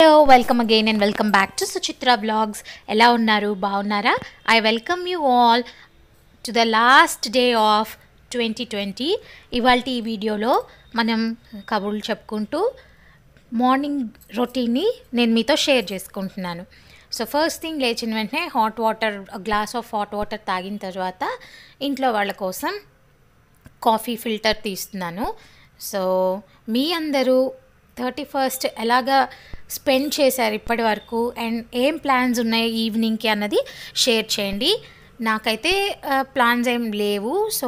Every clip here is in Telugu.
hello welcome again and welcome back to Suchitra blogs ఎలా ఉన్నారు బాగున్నారా I welcome you all to the last day of twenty twenty ఇవాళ ఈ వీడియోలో మనం కబుర్లు చెప్పుకుంటూ మార్నింగ్ రొటీన్ని నేను మీతో షేర్ చేసుకుంటున్నాను సో ఫస్ట్ థింగ్ లేచిన వెంటనే hot water glass of hot water తాగిన తర్వాత ఇంట్లో వాళ్ళ కోసం కాఫీ ఫిల్టర్ తీస్తున్నాను సో మీ అందరూ థర్టీ ఫస్ట్ ఎలాగా స్పెండ్ చేశారు ఇప్పటి వరకు అండ్ ఏం ప్లాన్స్ ఉన్నాయి ఈవినింగ్కి అన్నది షేర్ చేయండి నాకైతే ప్లాన్స్ ఏం లేవు so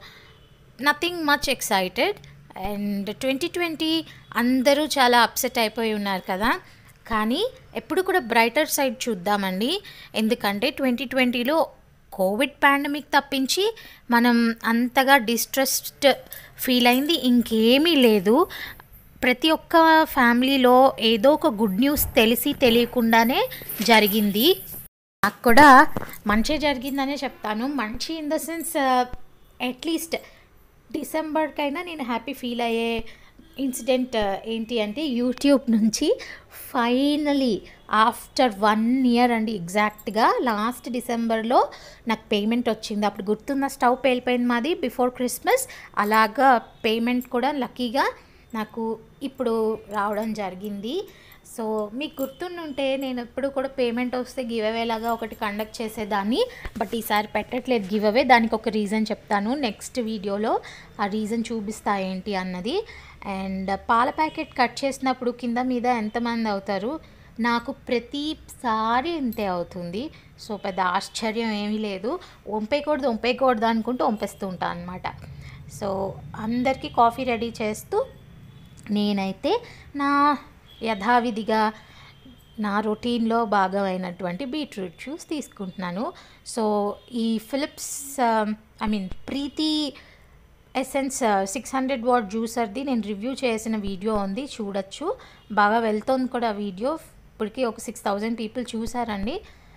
nothing much excited and twenty twenty అందరూ చాలా అప్సెట్ అయిపోయి ఉన్నారు కదా కానీ ఎప్పుడు కూడా బ్రైటర్ సైడ్ చూద్దామండి ఎందుకంటే ట్వంటీ ట్వంటీలో కోవిడ్ పాండమిక్ తప్పించి మనం అంతగా డిస్ట్రెస్డ్ ఫీల్ అయింది ఇంకేమీ లేదు ప్రతి ఒక్క ఫ్యామిలీలో ఏదో ఒక గుడ్ న్యూస్ తెలిసి తెలియకుండానే జరిగింది నాకు కూడా మంచి జరిగిందనే చెప్తాను మంచి ఇన్ ద సెన్స్ అట్లీస్ట్ డిసెంబర్కైనా నేను హ్యాపీ ఫీల్ అయ్యే ఇన్సిడెంట్ ఏంటి అంటే యూట్యూబ్ నుంచి ఫైనలీ ఆఫ్టర్ వన్ ఇయర్ అండి ఎగ్జాక్ట్గా లాస్ట్ డిసెంబర్లో నాకు పేమెంట్ వచ్చింది అప్పుడు గుర్తున్న స్టవ్ పేలిపోయింది మాది బిఫోర్ క్రిస్మస్ అలాగా పేమెంట్ కూడా లక్కీగా నాకు ఇప్పుడు రావడం జరిగింది సో మీకు గుర్తుండుంటే నేను ఎప్పుడు కూడా పేమెంట్ వస్తే గివ్ అవే లాగా ఒకటి కండక్ట్ చేసేదాన్ని బట్ ఈసారి పెట్టట్లేదు గివ్ అవే దానికి ఒక రీజన్ చెప్తాను నెక్స్ట్ వీడియోలో ఆ రీజన్ చూపిస్తా ఏంటి అన్నది అండ్ పాల ప్యాకెట్ కట్ చేసినప్పుడు కింద మీద ఎంతమంది అవుతారు నాకు ప్రతిసారి ఇంతే అవుతుంది సో పెద్ద ఆశ్చర్యం ఏమీ లేదు వంపేయకూడదు వంపేయకూడదు అనుకుంటూ వంపేస్తూ ఉంటాను అనమాట సో అందరికీ కాఫీ రెడీ చేస్తూ నేనైతే నా యథావిధిగా నా రొటీన్లో భాగమైనటువంటి బీట్రూట్ జ్యూస్ తీసుకుంటున్నాను సో ఈ Philips I mean Preethi essence six hundred watt జ్యూసర్ది నేను రివ్యూ చేసిన వీడియో ఉంది చూడొచ్చు బాగా వెళ్తోంది కూడా ఆ వీడియో ఇప్పటికీ ఒక సిక్స్ థౌజండ్ పీపుల్ చూసారండి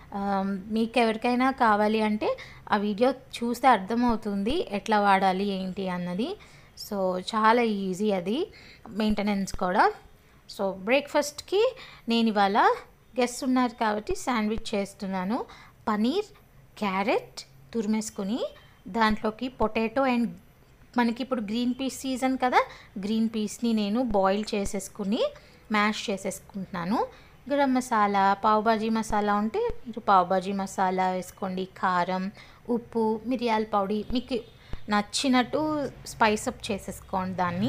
మీకు ఎవరికైనా కావాలి అంటే ఆ వీడియో చూస్తే అర్థమవుతుంది ఎట్లా వాడాలి ఏంటి అన్నది సో చాలా ఈజీ అది మెయింటెనెన్స్ కూడా సో బ్రేక్ఫాస్ట్కి నేను ఇవాళ గెస్ట్ ఉన్నారు కాబట్టి శాండ్విచ్ చేస్తున్నాను పనీర్ క్యారెట్ తురిమేసుకుని దాంట్లోకి పొటాటో అండ్ మనకి ఇప్పుడు గ్రీన్ పీస్ సీజన్ కదా గ్రీన్ పీస్ని నేను బాయిల్ చేసేసుకుని మ్యాష్ చేసేసుకుంటున్నాను గరం మసాలా పావుబాజీ మసాలా ఉంటే మీరు పావుబాజీ మసాలా వేసుకోండి కారం ఉప్పు మిరియాల పౌడి మీకు నచ్చినట్టు స్పైస్ అప్ చేసేసుకోండి దాన్ని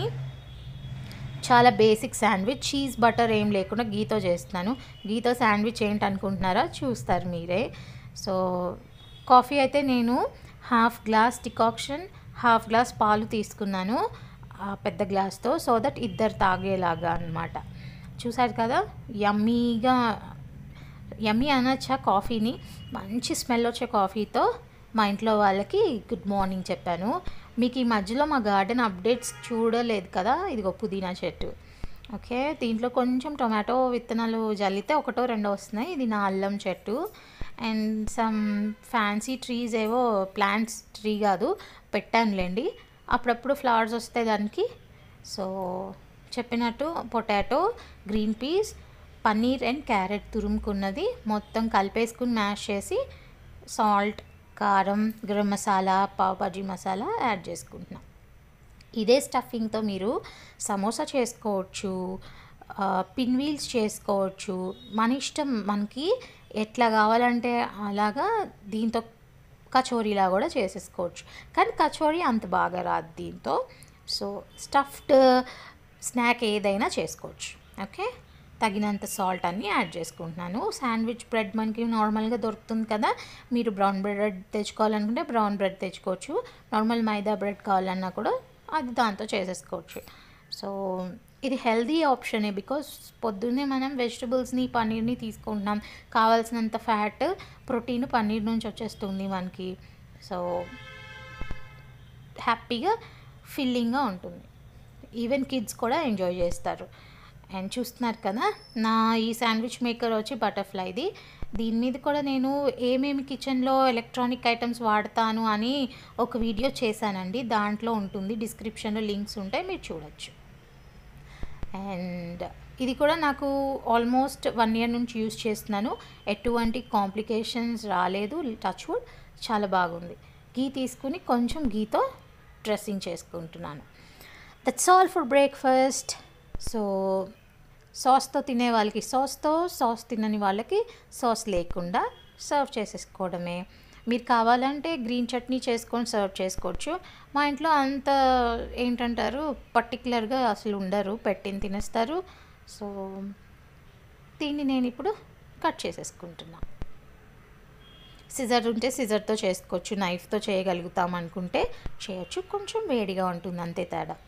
చాలా బేసిక్ శాండ్విచ్ చీజ్ బటర్ ఏం లేకుండా గీతో చేస్తున్నాను గీతో శాండ్విచ్ ఏంటి అనుకుంటున్నారా చూస్తారు మీరే సో కాఫీ అయితే నేను half glass decoction half glass పాలు తీసుకున్నాను పెద్ద గ్లాస్తో సో దట్ ఇద్దరు తాగేలాగా అనమాట చూసారు కదా యమ్మీగా యమ్మీ అనొచ్చా కాఫీని మంచి స్మెల్ వచ్చే కాఫీతో మా ఇంట్లో వాళ్ళకి గుడ్ మార్నింగ్ చెప్పాను మీకు ఈ మధ్యలో మా గార్డెన్ అప్డేట్స్ చూడలేదు కదా ఇదిగో పుదీనా చెట్టు ఓకే దీంట్లో కొంచెం టొమాటో విత్తనాలు జల్లితే ఒకటో రెండో వస్తున్నాయి ఇది నా అల్లం చెట్టు అండ్ సమ్ ఫ్యాన్సీ ట్రీస్ ఏవో ప్లాంట్స్ ట్రీ కాదు పెట్టానులేండి అప్పుడప్పుడు ఫ్లవర్స్ వస్తాయి దానికి సో చెప్పినట్టు potato green peas paneer and carrot తురుముకున్నది మొత్తం కలిపేసుకుని మ్యాష్ చేసి సాల్ట్ కారం గరం మసాలా పావుబాజీ మసాలా యాడ్ చేసుకుంటున్నాం ఇదే స్టఫింగ్తో మీరు సమోసా చేసుకోవచ్చు పిన్వీల్స్ చేసుకోవచ్చు మన ఇష్టం మనకి ఎట్లా కావాలంటే అలాగా దీంతో కచోరీలా కూడా చేసేసుకోవచ్చు కానీ కచోరీ అంత బాగా రాదు దీంతో సో స్టఫ్డ్ స్నాక్ ఏదైనా చేసుకోవచ్చు ఓకే తగినంత సాల్ట్ అన్నీ యాడ్ చేసుకుంటున్నాను శాండ్విచ్ బ్రెడ్ మనకి నార్మల్గా దొరుకుతుంది కదా మీరు బ్రౌన్ బ్రెడ్ తెచ్చుకోవాలనుకుంటే బ్రౌన్ బ్రెడ్ తెచ్చుకోవచ్చు నార్మల్ మైదా బ్రెడ్ కావాలన్నా కూడా అది దాంతో చేసేసుకోవచ్చు సో ఇది హెల్దీ ఆప్షనే బికాస్ పొద్దున్నే మనం వెజిటబుల్స్ని పన్నీర్ని తీసుకుంటున్నాం కావాల్సినంత ఫ్యాట్ ప్రోటీన్ పన్నీర్ నుంచి వచ్చేస్తుంది మనకి సో హ్యాపీగా ఫిల్లింగ్గా ఉంటుంది ఈవెన్ కిడ్స్ కూడా ఎంజాయ్ చేస్తారు అండ్ చూస్తున్నారు కదా నా ఈ శాండ్విచ్ మేకర్ వచ్చి బటర్ఫ్లైది దీని మీద కూడా నేను ఏమేమి కిచెన్లో ఎలక్ట్రానిక్ ఐటమ్స్ వాడతాను అని ఒక వీడియో చేశానండి దాంట్లో ఉంటుంది డిస్క్రిప్షన్లో లింక్స్ ఉంటాయి మీరు చూడొచ్చు అండ్ ఇది కూడా నాకు ఆల్మోస్ట్ వన్ ఇయర్ నుంచి యూస్ చేస్తున్నాను ఎటువంటి కాంప్లికేషన్స్ రాలేదు టచ్ వుడ్ చాలా బాగుంది గీ తీసుకుని కొంచెం గీతో డ్రెస్సింగ్ చేసుకుంటున్నాను that's all for breakfast so సాస్తో తినే వాళ్ళకి సాస్తో సాస్ తినని వాళ్ళకి సాస్ లేకుండా సర్వ్ చేసేసుకోవడమే మీరు కావాలంటే గ్రీన్ చట్నీ చేసుకొని సర్వ్ చేసుకోవచ్చు మా ఇంట్లో అంత ఏంటంటారు పర్టికులర్గా అసలు ఉండరు పెట్టిన తినేస్తారు సో దీన్ని నేను ఇప్పుడు కట్ చేసేసుకుంటున్నా సిజర్ ఉంటే సిజర్తో చేసుకోవచ్చు నైఫ్తో చేయగలుగుతాం అనుకుంటే చేయొచ్చు కొంచెం వేడిగా ఉంటుంది అంతే తేడా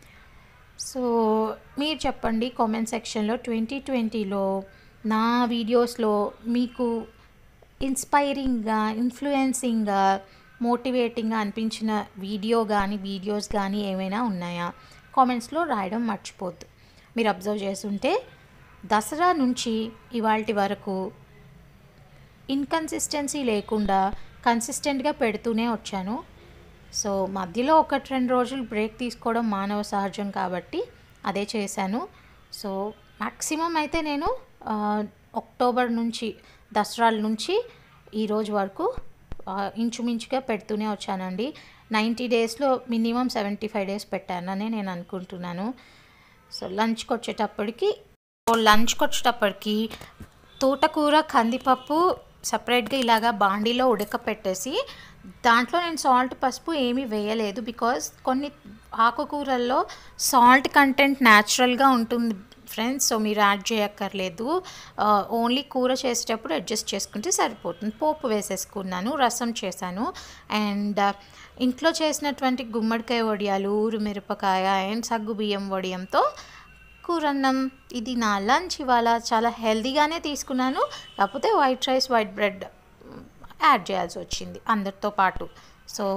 సో మీరు చెప్పండి కామెంట్ సెక్షన్లో ట్వంటీ ట్వంటీలో నా వీడియోస్లో మీకు ఇన్స్పైరింగ్గా ఇన్ఫ్లుయెన్సింగ్గా మోటివేటింగ్గా అనిపించిన వీడియో కానీ వీడియోస్ కానీ ఏమైనా ఉన్నాయా కామెంట్స్లో రాయడం మర్చిపోద్దు మీరు అబ్జర్వ్ చేస్తుంటే దసరా నుంచి ఇవాళ వరకు ఇన్కన్సిస్టెన్సీ లేకుండా కన్సిస్టెంట్గా పెడుతూనే వచ్చాను సో మధ్యలో ఒకటి రెండు రోజులు బ్రేక్ తీసుకోవడం మానవ సహజం కాబట్టి అదే చేశాను సో మ్యాక్సిమం అయితే నేను ఆ, అక్టోబర్ నుంచి దసరాల నుంచి ఈ రోజు వరకు ఆ, ఇంచుమించుగా పెడుతూనే వచ్చానండి నైంటీ డేస్లో మినిమం సెవెంటీ ఫైవ్ డేస్ పెట్టానని నేను అనుకుంటున్నాను సో లంచ్కి వచ్చేటప్పటికి లంచ్కి వచ్చేటప్పటికి తోటకూర కందిపప్పు సపరేట్గా ఇలాగా బాండీలో ఉడకపెట్టేసి దాంట్లో నేను సాల్ట్ పసుపు ఏమీ వేయలేదు బికాజ్ కొన్ని ఆకుకూరల్లో సాల్ట్ కంటెంట్ న్యాచురల్గా ఉంటుంది ఫ్రెండ్స్ సో మీరు యాడ్ చేయక్కర్లేదు ఓన్లీ కూర చేసేటప్పుడు అడ్జస్ట్ చేసుకుంటే సరిపోతుంది పోపు వేసేసుకున్నాను రసం చేశాను అండ్ ఇంట్లో చేసినటువంటి గుమ్మడికాయ వడియాలు ఊరు మిరపకాయ అండ్ సగ్గు బియ్యం వడియంతో కూరన్నం ఇది నా లంచ్ ఇవాళ చాలా హెల్తీగానే తీసుకున్నాను కాకపోతే white rice white bread add చేయాల్సి వచ్చింది అందరితో పాటు సో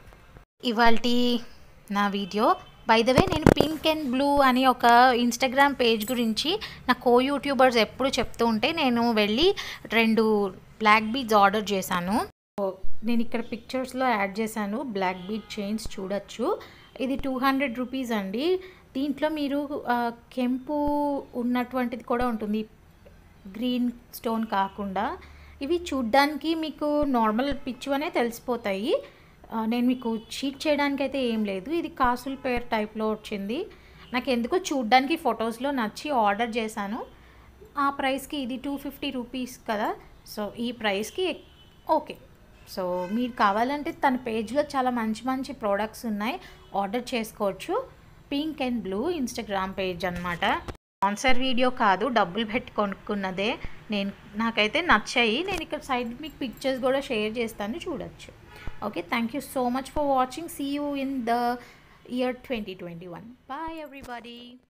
ఇవాళ నా వీడియో బై ద వే నేను పింక్ అండ్ బ్లూ అని ఒక ఇన్స్టాగ్రామ్ పేజ్ గురించి నా కో యూట్యూబర్స్ ఎప్పుడు చెప్తూ ఉంటే నేను వెళ్ళి రెండు బ్లాక్ బీడ్స్ ఆర్డర్ చేశాను సో నేను ఇక్కడ పిక్చర్స్లో యాడ్ చేశాను బ్లాక్ బీడ్ చైన్స్ చూడొచ్చు ఇది టూ హండ్రెడ్ రూపీస్ అండి దీంట్లో మీరు ఆ, కెంపు ఉన్నటువంటిది కూడా ఉంటుంది గ్రీన్ స్టోన్ కాకుండా ఇవి చూడ్డానికి మీకు నార్మల్ పిచ్చు అనే తెలిసిపోతాయి ఆ, నేను మీకు చీట్ చేయడానికి అయితే ఏం లేదు ఇది కాసుల పేర్ టైప్లో వచ్చింది నాకు ఎందుకో చూడ్డానికి ఫొటోస్లో నచ్చి ఆర్డర్ చేశాను ఆ ప్రైస్కి ఇది టూ ఫిఫ్టీ రూపీస్ కదా సో ఈ ప్రైస్కి ఓకే సో మీరు కావాలంటే తన పేజ్లో చాలా మంచి మంచి ప్రోడక్ట్స్ ఉన్నాయి ఆర్డర్ చేసుకోవచ్చు pink and blue Instagram page అనమాట స్పాన్సర్ వీడియో కాదు డబ్బులు పెట్టి కొనుక్కున్నదే నేను నాకైతే నచ్చాయి నేను ఇక్కడ సైడ్ మీకు పిక్చర్స్ కూడా షేర్ చేస్తాను చూడొచ్చు okay thank you so much for watching see you in the year twenty twenty one bye everybody